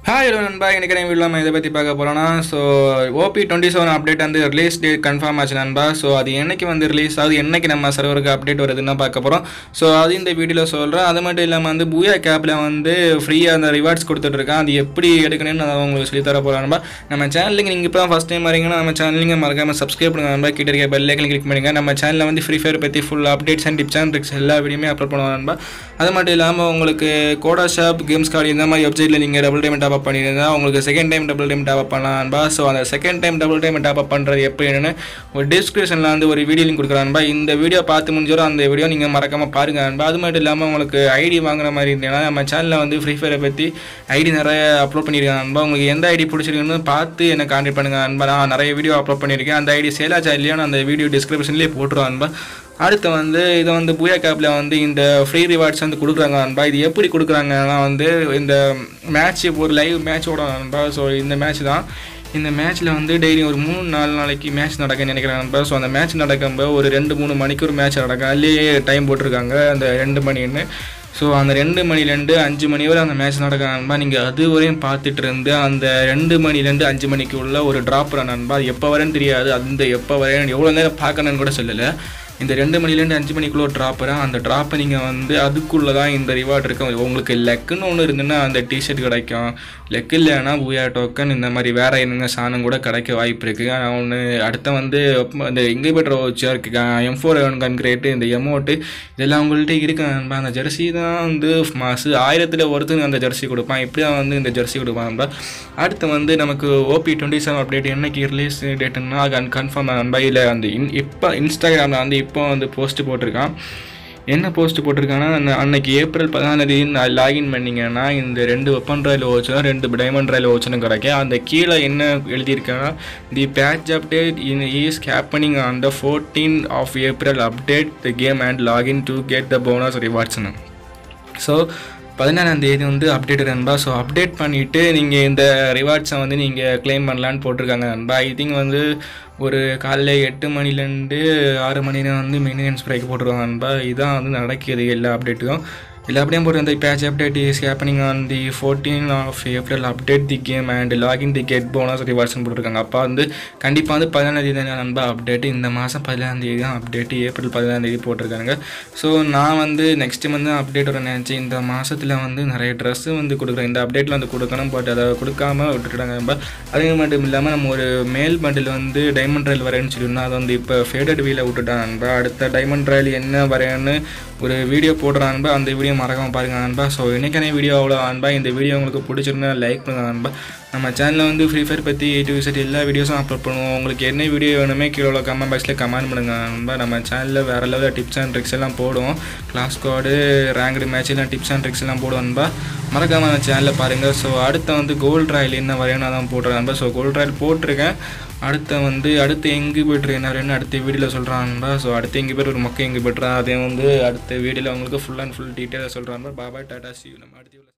hi hello நண்பா எனக்கு என்ன வீடியோ நம்ம இதை பற்றி பார்க்க போகிறோன்னா so OB twenty seven update வந்து ரிலீஸ் டேட் கன்ஃபார்ம் ஆச்சு நண்பா ஸோ அது என்னைக்கு வந்து ரிலீஸ் ஆகுது என்னைக்கு நம்ம சர்வருக்கு அப்டேட் வருதுன்னு பார்க்க போகிறோம் ஸோ அது இந்த வீடியோவில் சொல்கிறேன் அது மட்டும் இல்லாமல் வந்து பூயா கேப்பில் வந்து ஃப்ரீயாக அந்த ரிவார்ட்ஸ் கொடுத்துட்ருக்கேன் அது எப்படி எடுக்கணும்னு நான் உங்களுக்கு சொல்லி தர போகிறேன் நண்பா நம்ம சேனலுக்கு நீங்கள் இப்போ தான் ஃபஸ்ட் டைம் வரீங்கன்னா நம்ம சேனலுங்க மறக்காமல் சப்ஸ்கிரைப் பண்ணுங்க நண்பா கிட்ட இருக்க பெல் ஐக்கன் கிளிக் பண்ணுங்க நம்ம சேனலில் வந்து ஃப்ரீ ஃபயர் பற்றி full updates and tips and tricks எல்லா வீடியோமே அப்லோட் பண்ணுவோம் நண்பா அது மட்டும் இல்லாமல் உங்களுக்கு கோடா ஷாப் கேம்ஸ் கார்டு இந்த மாதிரி வெப்சைட்டில் நீங்கள் டபுள் டைம் டாப் அப் பண்ணியிருந்தா உங்களுக்கு second time double time top up பண்ணலாம்பா ஸோ அந்த second time double time top up பண்ணுறது எப்படின்னு ஒரு டிஸ்கிரிப்ஷனில் வந்து ஒரு வீடியோ லிங்க் கொடுக்குறான்பா இந்த வீடியோ பார்த்து முடிஞ்சோரும் அந்த வீடியோ நீங்கள் மறக்காமல் பாருங்க நண்பா அது மட்டும் இல்லாமல் உங்களுக்கு ஐடி வாங்குற மாதிரி இருந்தீங்கன்னா நம்ம சேனலில் வந்து ஃப்ரீ ஃபயரை பற்றி ஐடி நிறைய அப்லோட் பண்ணியிருக்கேன் நண்பா உங்களுக்கு எந்த ஐடி பிடிச்சிருக்குன்னு பார்த்து என்னை கான்டெக்ட் பண்ணுங்க நண்பா நான் நிறைய வீடியோ அப்லோட் பண்ணியிருக்கேன் அந்த ஐடி சேலாச்சா இல்லையா நான் அந்த வீடியோ டிஸ்கிரிப்ஷன்லேயே போட்டுருவேன் நண்பா அடுத்து வந்து இதை வந்து பூயா கேப்பில் வந்து இந்த ஃப்ரீ ரிவார்ட்ஸ் வந்து கொடுக்குறாங்க நண்பா இது எப்படி கொடுக்குறாங்கன்னா வந்து இந்த மேட்ச் ஒரு லைவ் மேட்சோட நண்பா ஸோ இந்த மேட்ச் தான் இந்த மேட்ச்சில் வந்து டெய்லி ஒரு மூணு நாலு நாளைக்கு மேட்ச் நடக்குன்னு நினைக்கிறேன் நண்பா ஸோ அந்த மேட்ச் நடக்கும்போது ஒரு ரெண்டு மூணு மணிக்கு ஒரு மேட்ச் நடக்கும் அதுலேயே டைம் போட்டிருக்காங்க அந்த ரெண்டு மணின்னு ஸோ அந்த ரெண்டு மணிலேருந்து அஞ்சு மணி வரை அந்த மேட்ச் நடக்க நண்பா நீங்கள் அது வரையும் பார்த்துட்டு இருந்து அந்த ரெண்டு மணிலேருந்து அஞ்சு மணிக்கு உள்ள ஒரு ட்ராப் நண்பா அது எப்போ வரேன்னு தெரியாது அந்த எப்போ வரேன்னு எவ்வளோ நேரம் பார்க்கணுன்னு கூட சொல்லலை இந்த ரெண்டு மணிலேருந்து அஞ்சு மணிக்குள்ள ஒரு ட்ராப்பரா அந்த ட்ராப்பை நீங்கள் வந்து அதுக்குள்ளே தான் இந்த ரிவார்ட் இருக்கும் உங்களுக்கு லெக்குன்னு ஒன்று இருந்துன்னா அந்த டிஷர்ட் கிடைக்கும் லெக் இல்லைன்னா பூயா டோக்கன் இந்த மாதிரி வேற என்னங்க சாணம் கூட கிடைக்க வாய்ப்பு இருக்குது ஆனால் ஒன்று அடுத்த வந்து இந்த இங்கிபெட்டர் வச்சர் எம் ஃபோர் எவன் கன்கிரேட்டு இந்த எமௌண்ட்டு இதெல்லாம் உங்கள்கிட்ட இருக்கு நண்பா அந்த ஜெர்சி தான் வந்து மாசு ஆயிரத்தில் ஒருத்தங்க அந்த ஜெர்சி கொடுப்பான் இப்படி தான் வந்து இந்த ஜெர்சி கொடுப்பான் நண்பா அடுத்து வந்து நமக்கு ஓபி டுவெண்ட்டி செவன் அப்டேட் என்னைக்கு ரிலீஸ் டேட்டுன்னா அது கன்ஃபார்ம் நண்பா இல்லை அந்த இன் இப்போ இன்ஸ்டாகிராமில் வந்து இப்போ வந்து போஸ்ட் போட்டிருக்கான் என்ன போஸ்ட் போட்டிருக்காங்கன்னா அந்த அன்னைக்கு ஏப்ரல் பதினாலு நான் லாகின் பண்ணிங்கன்னா இந்த ரெண்டு வெப்பன் ராயில் ஓச்சனும் ரெண்டு டைமண்ட் ராயில் ஓச்சனும் கிடைக்கும் அந்த கீழே என்ன எழுதியிருக்காங்கன்னா the patch update in is happening on the fourteen of April update the game and login to get the bonus ரிவார்ட்ஸ்னு ஸோ பதினாலாம் தேதி வந்து அப்டேட் நண்பா ஸோ அப்டேட் பண்ணிவிட்டு நீங்கள் இந்த ரிவார்ட்ஸை வந்து நீங்கள் க்ளைம் பண்ணலான்னு போட்டிருக்காங்க நண்பா ஐ திங்க் வந்து ஒரு காலைல எட்டு மணிலேருந்து ஆறு மணில வந்து மெயின்டெனன்ஸ் பிரேக் போட்டுருவாங்க நண்பா இதான் வந்து நடக்குது எல்லா அப்டேட்டுக்கும் எல்லா அப்படியே போட்டு இந்த patch update is happening on the fourteen of April update the game and login the get bonus ரிவார்ட்ஸ்னு போட்டிருக்காங்க அப்போ வந்து கண்டிப்பாக வந்து பதினாலாம் தேதி தான் நண்பா அப்டேட் இந்த மாதம் பதினாலாம் தேதி தான் அப்டேட் ஏப்ரல் பதினாலாம் தேதி போட்டிருக்காங்க ஸோ நான் வந்து நெக்ஸ்ட் மந்த் அப்டேட் வர நினச்சேன் இந்த மாதத்தில் வந்து நிறைய ட்ரெஸ்ஸு வந்து கொடுக்குறேன் இந்த அப்டேட்டில் வந்து கொடுக்கணும் பட் அதை கொடுக்காம விட்டுட்டாங்க நண்பா அதே மட்டும் இல்லாமல் நம்ம ஒரு மேல் பண்டில் வந்து டைமண்ட் ரயில் வரேன்னு சொல்லியிருந்தோம் அதை வந்து இப்போ ஃபேடட் வீல விட்டுட்டான் நண்பா அடுத்த டைமண்ட் ரயில் என்ன வரேன்னு ஒரு வீடியோ போடுறான் நண்பா அந்த வீடியோ மறக்காம பாருங்க நண்பா ஸோ இன்றைக்கான வீடியோ அவ்வளோ நண்பா இந்த வீடியோ உங்களுக்கு பிடிச்சிருந்தா லைக் பண்ணுங்க நண்பா நம்ம சேனலில் வந்து ஃப்ரீ ஃபயர் பற்றி ஏ டு செட் எல்லா வீடியோஸும் அப்லோட் பண்ணுவோம் உங்களுக்கு என்ன வீடியோ வேணுமே கீழே உள்ள கமெண்ட் பாக்ஸில் கமெண்ட் பண்ணுங்க நண்பா நம்ம சேனலில் வேறு லெவலில் டிப்ஸ் அண்ட் ட்ரிக்ஸ் எல்லாம் போடுவோம் கிளாஸ் கோடு ரேங்க்டு மேட்ச் எல்லாம் டிப்ஸ் அண்ட் ட்ரிக்ஸ் எல்லாம் போடுவோம் நண்பா மறக்காம நம்ம சேனலில் பாருங்கள் ஸோ அடுத்த வந்து கோல்ட் ராயல் என்ன வரையணும் தான் போட்டுறேன் நண்பா ஸோ கோல்ட் ராயல் போட்டிருக்கேன் அடுத்த வந்து அடுத்து எங்கே போய்ட்டு என்ன அடுத்த வீடியோவில் சொல்கிறான்பா ஸோ அடுத்து எங்கே பேர் ஒரு மொக்கை எங்கே போய்ட்டுறான் அதே வந்து அடுத்த வீடியோவில் உங்களுக்கு ஃபுல் அண்ட் ஃபுல் டீட்டெயிலாக சொல்கிறான்பா பாபா டாடா சி நம்ம அடுத்த